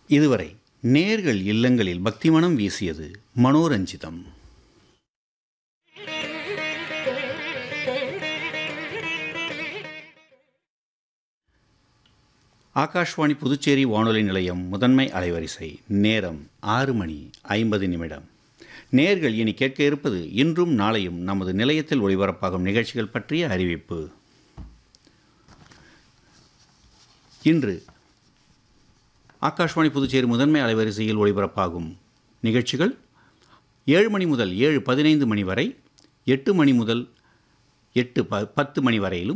இதுவரை நேர்கள் இல்லங்களில் பக்திமனம் வீசியது மனோரஞ்சிதம் ஆகாஷ்வாணி புதுச்சேரி வானொலி நிலையம் முதன்மை அலைவரிசை நேரம் ஆறு மணி ஐம்பது நிமிடம் நேர்கள் இனி கேட்க இருப்பது இன்றும் நாளையும் நமது நிலையத்தில் ஒளிபரப்பாகும் நிகழ்ச்சிகள் பற்றிய அறிவிப்பு இன்று ஆகாஷ்வாணி புதுச்சேரி முதன்மை அலைவரிசையில் ஒளிபரப்பாகும் நிகழ்ச்சிகள் ஏழு மணி முதல் ஏழு பதினைந்து மணி வரை எட்டு மணி முதல் எட்டு ப பத்து மணி வரையிலும்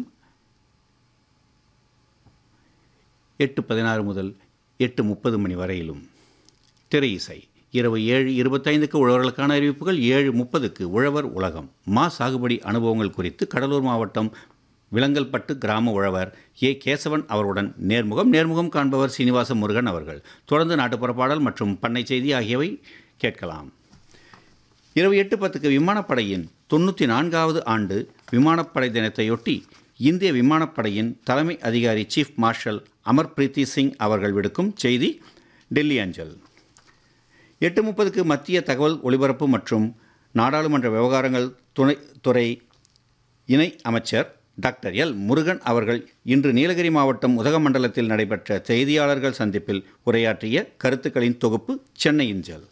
எட்டு பதினாறு முதல் எட்டு முப்பது மணி வரையிலும் திரை இசை இரவு ஏழு இருபத்தைந்துக்கு உழவர்களுக்கான அறிவிப்புகள் ஏழு முப்பதுக்கு உழவர் உலகம் மா சாகுபடி அனுபவங்கள் குறித்து கடலூர் மாவட்டம் விலங்கல்பட்டு கிராம உழவர் ஏ கேசவன் அவருடன் நேர்முகம் நேர்முகம் காண்பவர் சீனிவாச முருகன் அவர்கள் தொடர்ந்து நாட்டுப்புற பாடல் மற்றும் பண்ணை செய்தி ஆகியவை கேட்கலாம் இரவு எட்டு பத்துக்கு விமானப்படையின் தொண்ணூற்றி நான்காவது ஆண்டு விமானப்படை தினத்தையொட்டி இந்திய விமானப்படையின் தலைமை அதிகாரி சீஃப் மார்ஷல் அமர் பிரீத்தி சிங் அவர்கள் விடுக்கும் செய்தி டெல்லி அஞ்சல் எட்டு முப்பதுக்கு மத்திய தகவல் ஒலிபரப்பு மற்றும் நாடாளுமன்ற விவகாரங்கள் துணை துறை இணை அமைச்சர் டாக்டர் எல் முருகன் அவர்கள் இன்று நீலகிரி மாவட்டம் உதகமண்டலத்தில் நடைபெற்ற செய்தியாளர்கள் சந்திப்பில் உரையாற்றிய கருத்துக்களின் தொகுப்பு சென்னை இஞ்சல்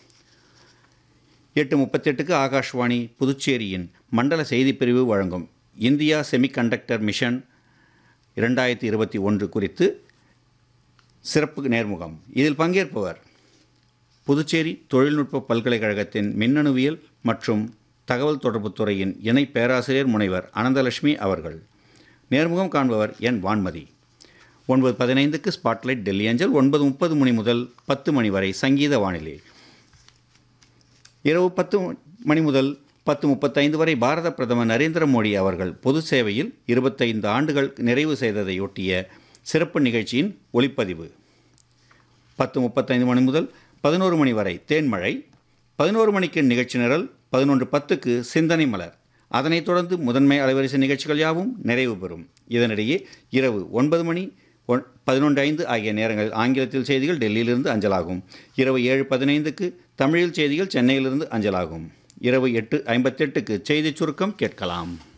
எட்டு முப்பத்தெட்டுக்கு ஆகாஷ்வாணி புதுச்சேரியின் மண்டல செய்திப் பிரிவு வழங்கும் இந்தியா செமிகண்டக்டர் மிஷன் இரண்டாயிரத்தி இருபத்தி ஒன்று குறித்து சிறப்பு நேர்முகம் இதில் பங்கேற்பவர் புதுச்சேரி தொழில்நுட்ப பல்கலைக்கழகத்தின் மின்னணுவியல் மற்றும் தகவல் தொடர்புத் துறையின் இணை பேராசிரியர் முனைவர் அனந்தலட்சுமி அவர்கள் நேர்முகம் காண்பவர் என் வான்மதி ஒன்பது பதினைந்துக்கு ஸ்பாட்லைட் டெல்லி அஞ்சல் ஒன்பது முப்பது மணி முதல் பத்து மணி வரை சங்கீத வானிலை இரவு பத்து மணி முதல் பத்து முப்பத்தைந்து வரை பாரத பிரதமர் நரேந்திர மோடி அவர்கள் பொது சேவையில் இருபத்தைந்து ஆண்டுகள் நிறைவு செய்ததையொட்டிய சிறப்பு நிகழ்ச்சியின் ஒளிப்பதிவு பத்து முப்பத்தைந்து மணி முதல் பதினோரு மணி வரை தேன்மழை பதினோரு மணிக்கு நிகழ்ச்சி நிரல் பதினொன்று பத்துக்கு சிந்தனை மலர் அதனைத் தொடர்ந்து முதன்மை அலைவரிசை நிகழ்ச்சிகள் யாவும் நிறைவு பெறும் இதனிடையே இரவு ஒன்பது மணி ஒன் பதினொன்று ஐந்து ஆகிய நேரங்களில் ஆங்கிலத்தில் செய்திகள் டெல்லியிலிருந்து அஞ்சலாகும் இரவு ஏழு பதினைந்துக்கு தமிழில் செய்திகள் சென்னையிலிருந்து அஞ்சலாகும் இரவு எட்டு ஐம்பத்தெட்டுக்கு செய்திச் சுருக்கம் கேட்கலாம்